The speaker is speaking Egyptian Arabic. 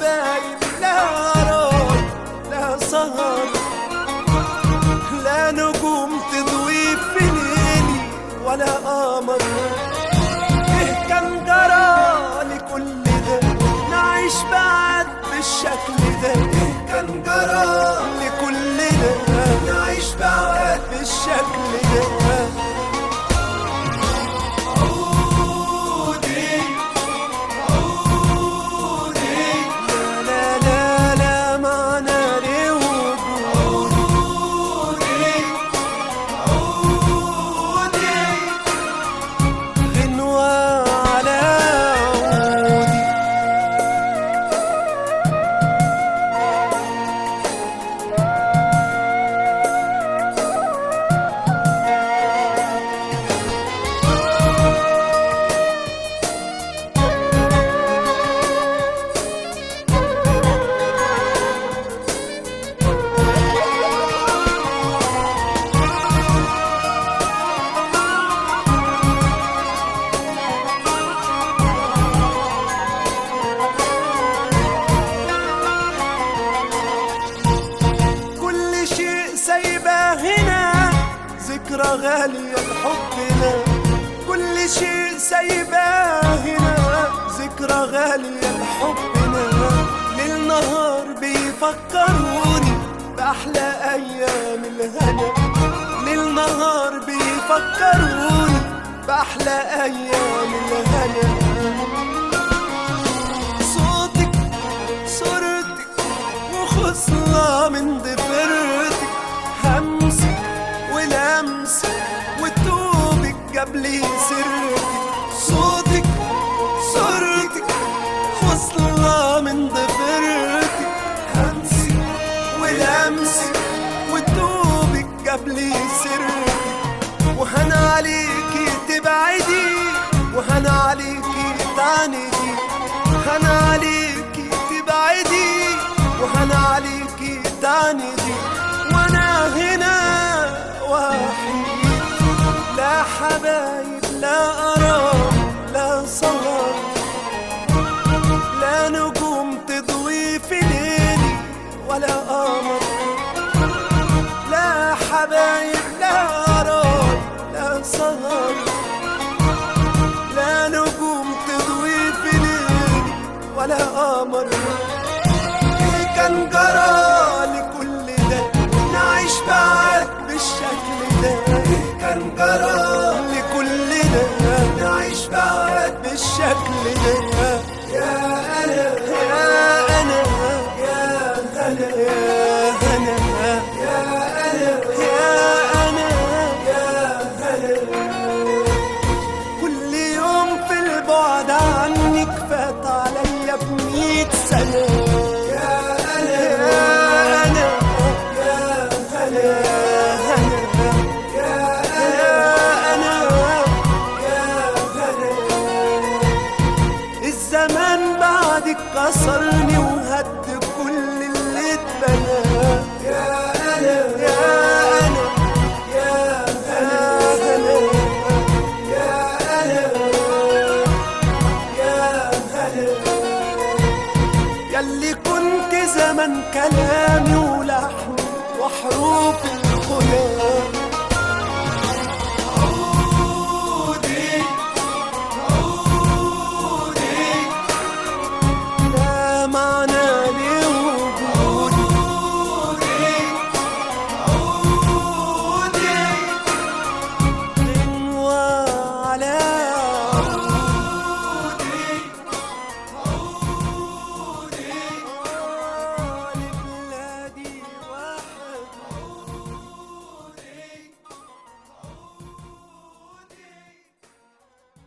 حبايب لا قرار لا سهر لا نجوم تضوي في ليلي ولا قمر ايه كان جرى لكل ده نعيش بعد بالشكل ده ايه كان جرى لكل ده نعيش بعد بالشكل ده عودي عودي لا لا لا معنى لوجودي عودي غنوة على عودي كل شيء سايبه هنا ذكرى غالية لحبنا كل شيء سايبه هنا ذكرى غالية لحبنا ليل نهار بيفكروني بأحلى أيام الهنا ليل نهار بيفكروني بأحلى أيام الهنا صوتك صورتك وخصلة من ضفرتك همسك ولمسك وتوبك جاب لي سرتك صوتك صورتك خصلة من ضفرتك همسك ولمسك وتوبك جاب لي سرتك وهنا عليكي تبعدي وهنا عليكي تعندي هنا عليكي تبعدي وهنا عليكي تعندي وانا هنا وحيد لا حبايب لا قرار لا سهر لا نجوم تضوي في ليلي ولا قمر لا حبايب لا قرار لا سهر لا نجوم تضوي في ليلي ولا قمر ايه كان جرى لكل ده نعيش بعد بالشكل ده ايه كان جرى لكل ده نعيش بعد بالشكل ده يا انا يا انا يا انا يا انا يا انا يا انا يا انا كل يوم في البعد عنك فات عليا بمية سنة يا أنا يا أنا يا أنا يا أنا يا أنا الزمان بعدك كسرني وهد كل اللي اتبنى يا أنا يا أنا يا أنا يا أنا يا هلا ياللي كنت زمن كلامي ولحن وحروف الخيام